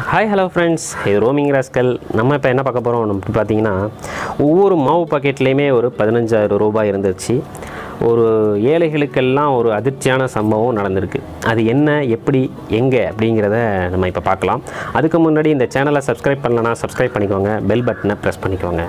hi hello friends இது roaming rascal நம்ம இப்போ என்ன பார்க்க போகிறோம் நம்ம பார்த்தீங்கன்னா ஒவ்வொரு மாவு பாக்கெட்லேயுமே ஒரு பதினஞ்சாயிரம் ரூபாய் இருந்துச்சு ஒரு ஏழைகளுக்கெல்லாம் ஒரு அதிர்ச்சியான சம்பவம் நடந்திருக்கு அது என்ன எப்படி எங்கே அப்படிங்கிறத நம்ம இப்போ பார்க்கலாம் அதுக்கு முன்னாடி இந்த சேனலை சப்ஸ்கிரைப் பண்ணலன்னா சப்ஸ்கிரைப் பண்ணிக்கோங்க பெல் பட்டனை ப்ரெஸ் பண்ணிக்கோங்க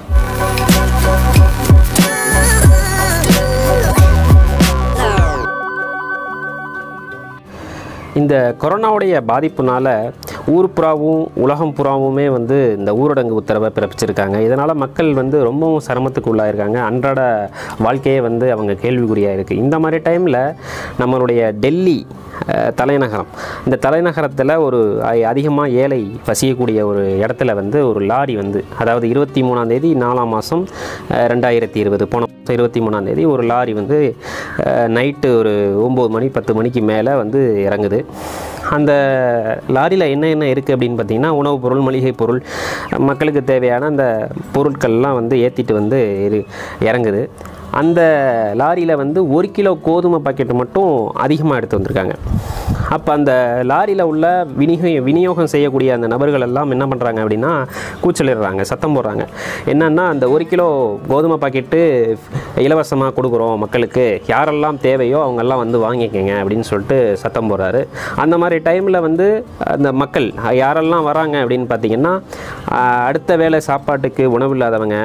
இந்த கொரோனாவுடைய பாதிப்புனால ஊர் புறாவும் உலகம் புறாவுமே வந்து இந்த ஊரடங்கு உத்தரவை பிறப்பிச்சிருக்காங்க இதனால் மக்கள் வந்து ரொம்பவும் சிரமத்துக்கு உள்ளாயிருக்காங்க அன்றாட வாழ்க்கையே வந்து அவங்க கேள்விக்குறியாக இருக்குது இந்த மாதிரி டைமில் நம்மளுடைய டெல்லி அஹ், தலைநகரம் இந்த தலைநகரத்தில் ஒரு அதிகமாக ஏழை வசிக்கக்கூடிய ஒரு இடத்துல வந்து ஒரு லாரி வந்து அதாவது இருபத்தி மூணாம் தேதி நாலாம் மாதம் ரெண்டாயிரத்தி இருபது போன மாதம் இருபத்தி மூணாம் தேதி ஒரு லாரி வந்து நைட்டு ஒரு ஒம்பது மணி பத்து மணிக்கு மேலே வந்து இறங்குது அந்த லாரியில் என்ன என்ன இருக்குது அப்படின்னு பார்த்தீங்கன்னா உணவுப் பொருள் மளிகை பொருள் மக்களுக்கு தேவையான அந்த பொருட்கள்லாம் வந்து ஏற்றிட்டு வந்து இரு இறங்குது அந்த லாரியில் வந்து ஒரு கிலோ கோதுமை பாக்கெட் மட்டும் அதிகமாக எடுத்து வந்திருக்காங்க அப்போ அந்த லாரியில் உள்ள விநியோக விநியோகம் செய்யக்கூடிய அந்த நபர்கள் எல்லாம் என்ன பண்ணுறாங்க அப்படின்னா கூச்சலிடுறாங்க சத்தம் போடுறாங்க என்னன்னா அந்த ஒரு கிலோ கோதுமை பாக்கெட்டு இலவசமாக கொடுக்குறோம் மக்களுக்கு யாரெல்லாம் தேவையோ அவங்கெல்லாம் வந்து வாங்கிக்கங்க அப்படின்னு சொல்லிட்டு சத்தம் போடுறாரு அந்த மாதிரி டைமில் வந்து அந்த மக்கள் யாரெல்லாம் வராங்க அப்படின்னு பார்த்தீங்கன்னா ஆஹ், அடுத்த வேளை சாப்பாட்டுக்கு உணவு இல்லாதவங்க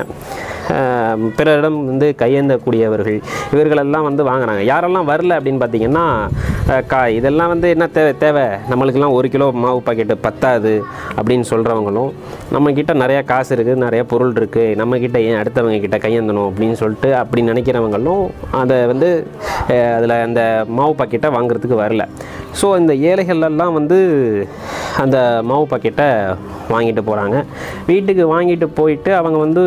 ஆஹ், பிறரிடம் வந்து கையேந்தக்கூடியவர்கள் இவர்களெல்லாம் வந்து வாங்குறாங்க யாரெல்லாம் வரல அப்படின்னு பார்த்தீங்கன்னா ஆஹ், கா இதெல்லாம் வந்து என்ன தேவை தேவை நம்மளுக்கெல்லாம் ஒரு கிலோ மாவு பாக்கெட்டு பத்தாது அப்படின்னு சொல்கிறவங்களும் நம்மக்கிட்ட நிறையா காசு இருக்குது நிறைய பொருள் இருக்குது நம்மக்கிட்ட ஏன் அடுத்தவங்க கிட்ட கையேந்தணும் அப்படின்னு சொல்லிட்டு அப்படி நினைக்கிறவங்களும் அதை வந்து அதில் அந்த மாவு பாக்கெட்டை வாங்குறதுக்கு வரல ஸோ இந்த ஏழைகள் எல்லாம் வந்து அந்த மாவு பாக்கெட்டை வாங்கிட்டு போகிறாங்க வீட்டுக்கு வாங்கிட்டு போயிட்டு அவங்க வந்து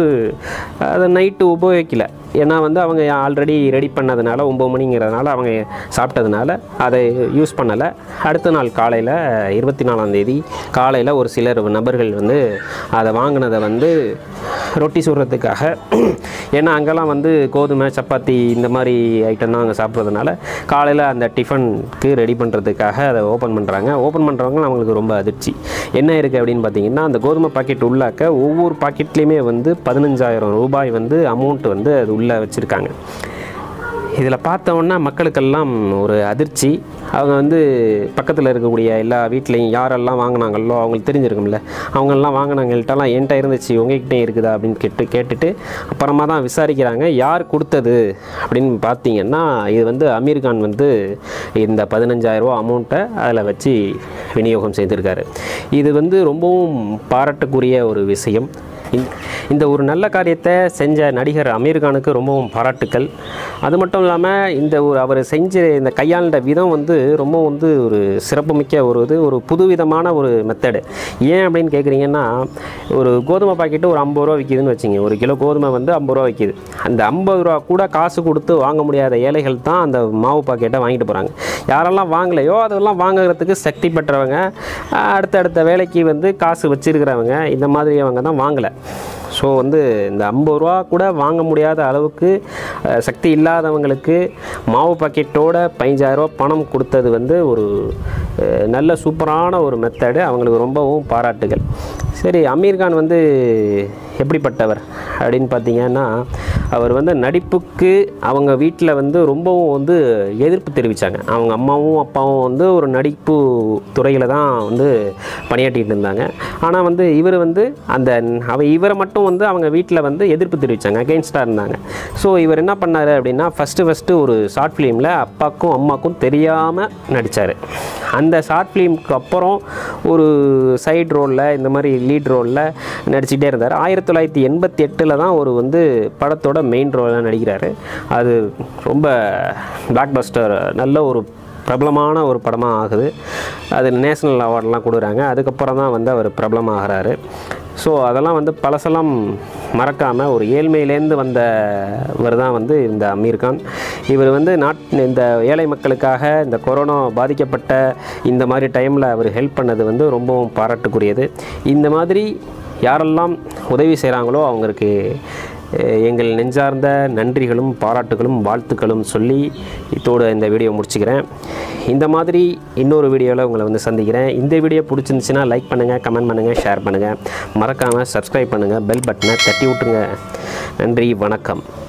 அதை நைட்டு உபயோகிக்கல ஏன்னா வந்து அவங்க ஆல்ரெடி ரெடி பண்ணதுனால ஒம்பது மணிங்கிறதுனால அவங்க சாப்பிட்டதுனால அதை யூஸ் பண்ணலை அடுத்த நாள் காலையில் இருபத்தி நாலாம் தேதி காலையில் ஒரு சிலர் நபர்கள் வந்து அதை வாங்கினதை வந்து ரொட்டி சுடுறதுக்காக ஏன்னா அங்கெல்லாம் வந்து கோதுமை சப்பாத்தி இந்த மாதிரி ஐட்டம் தான் அங்கே சாப்பிட்றதுனால காலையில் அந்த டிஃபனுக்கு ரெடி பண்ணுறதுக்காக அதை ஓப்பன் பண்ணுறாங்க ஓப்பன் பண்ணுறவங்க அவங்களுக்கு ரொம்ப அதிர்ச்சி என்ன இருக்குது அப்படின்னு பார்த்தீங்கன்னா அந்த கோதுமை பாக்கெட் உள்ளாக்க ஒவ்வொரு பாக்கெட்லேயுமே வந்து பதினஞ்சாயிரம் ரூபாய் வந்து அமௌண்ட் வந்து அது உள்ளே வச்சுருக்காங்க இதில் பார்த்தோன்னா மக்களுக்கெல்லாம் ஒரு அதிர்ச்சி அவங்க வந்து பக்கத்தில் இருக்கக்கூடிய எல்லா வீட்லேயும் யாரெல்லாம் வாங்கினாங்களோ அவங்களுக்கு தெரிஞ்சிருக்கும்ல அவங்கெல்லாம் வாங்கினாங்கள்ட்டலாம் என்கிட்ட இருந்துச்சு உங்ககிட்ட இருக்குதா அப்படின்னு கேட்டு கேட்டுட்டு அப்புறமா தான் விசாரிக்கிறாங்க யார் கொடுத்தது அப்படின்னு பார்த்தீங்கன்னா இது வந்து அமீர் கான் வந்து இந்த பதினஞ்சாயிரரூவா அமௌண்ட்டை அதில் வச்சு விநியோகம் செய்திருக்காரு இது வந்து ரொம்பவும் பாராட்டுக்குரிய ஒரு விஷயம் இந்த- இந்த ஒரு நல்ல காரியத்தை செஞ்ச நடிகர் அமீர் கானுக்கு ரொம்பவும் பாராட்டுக்கள் அது மட்டும் இல்லாமல் இந்த ஒரு அவர் செஞ்ச இந்த கையாண்ட விதம் வந்து ரொம்ப வந்து ஒரு சிறப்புமிக்க ஒரு இது ஒரு புதுவிதமான ஒரு மெத்தடு ஏன் அப்படின்னு கேட்குறீங்கன்னா ஒரு கோதுமை பாக்கெட்டு ஒரு ஐம்பது ரூபா விற்கிதுன்னு வச்சுங்க ஒரு கிலோ கோதுமை வந்து ஐம்பது ரூபா விற்கிது அந்த ஐம்பது ரூபா கூட காசு கொடுத்து வாங்க முடியாத ஏழைகள் தான் அந்த மாவு பாக்கெட்டை வாங்கிட்டு போகிறாங்க யாரெல்லாம் வாங்கலையோ அதெல்லாம் வாங்குறதுக்கு சக்தி பெற்றவங்க ஆஹ், அடுத்தடுத்த வேலைக்கு வந்து காசு வச்சிருக்கிறவங்க இந்த மாதிரி அவங்க தான் வாங்கலை ஸோ வந்து இந்த ஐம்பது ரூபா கூட வாங்க முடியாத அளவுக்கு அஹ், சக்தி இல்லாதவங்களுக்கு மாவு பாக்கெட்டோட பதினஞ்சாயிரரூபா பணம் கொடுத்தது வந்து ஒரு அஹ், நல்ல சூப்பரான ஒரு மெத்தடு அவங்களுக்கு ரொம்பவும் பாராட்டுகள் சரி அமீர் கான் வந்து எப்படிப்பட்டவர் அப்படின்னு பார்த்தீங்கன்னா அவர் வந்து நடிப்புக்கு அவங்க வீட்டில் வந்து ரொம்பவும் வந்து எதிர்ப்பு தெரிவித்தாங்க அவங்க அம்மாவும் அப்பாவும் வந்து ஒரு நடிப்பு துறையில் தான் வந்து பணியாற்றிட்டு இருந்தாங்க ஆனால் வந்து இவர் வந்து அந்த அவ இவரை மட்டும் வந்து அவங்க வீட்டில் வந்து எதிர்ப்பு தெரிவித்தாங்க அகெயின்ஸ்டாக இருந்தாங்க ஸோ இவர் என்ன பண்ணார் அப்படின்னா ஃபஸ்ட்டு ஃபஸ்ட்டு ஒரு ஷார்ட் ஃபிலிமில் அப்பாக்கும் அம்மாக்கும் தெரியாமல் நடித்தார் அந்த ஷார்ட் ஃபிலிம்க்கு அப்புறம் ஒரு சைடு ரோலில் இந்த மாதிரி லீட் ரோலில் நடிச்சுட்டே இருந்தார் ஆயிரத்தி தொள்ளாயிரத்தி எண்பத்தி எட்டில் தான் ஒரு வந்து படத்தோட மெயின் ரோலில் நடிக்கிறாரு அது ரொம்ப பிளாக் பஸ்டர் நல்ல ஒரு பிரபலமான ஒரு படமாக ஆகுது அது நேஷ்னல் அவார்ட்லாம் கொடுக்குறாங்க அதுக்கப்புறம் தான் வந்து அவர் பிரபலமாகிறாரு ஸோ அதெல்லாம் வந்து பழசெல்லாம் மறக்காமல் ஒரு ஏழ்மையிலேருந்து வந்தவர் தான் வந்து இந்த அமீர் கான் இவர் வந்து நாட் இந்த ஏழை மக்களுக்காக இந்த கொரோனா பாதிக்கப்பட்ட இந்த மாதிரி டைமில் அவர் ஹெல்ப் பண்ணது வந்து ரொம்பவும் பாராட்டுக்குரியது இந்த மாதிரி யாரெல்லாம் உதவி செய்கிறாங்களோ அவங்களுக்கு அஹ் எங்கள் நெஞ்சார்ந்த நன்றிகளும் பாராட்டுகளும் வாழ்த்துக்களும் சொல்லி இதோடு இந்த வீடியோ முடிச்சுக்கிறேன் இந்த மாதிரி இன்னொரு வீடியோவில் உங்களை வந்து சந்திக்கிறேன் இந்த வீடியோ பிடிச்சிருந்துச்சுன்னா லைக் பண்ணுங்கள் கமெண்ட் பண்ணுங்கள் ஷேர் பண்ணுங்கள் மறக்காமல் சப்ஸ்கிரைப் பண்ணுங்கள் பெல் பட்டனை தட்டி விட்டுருங்க நன்றி வணக்கம்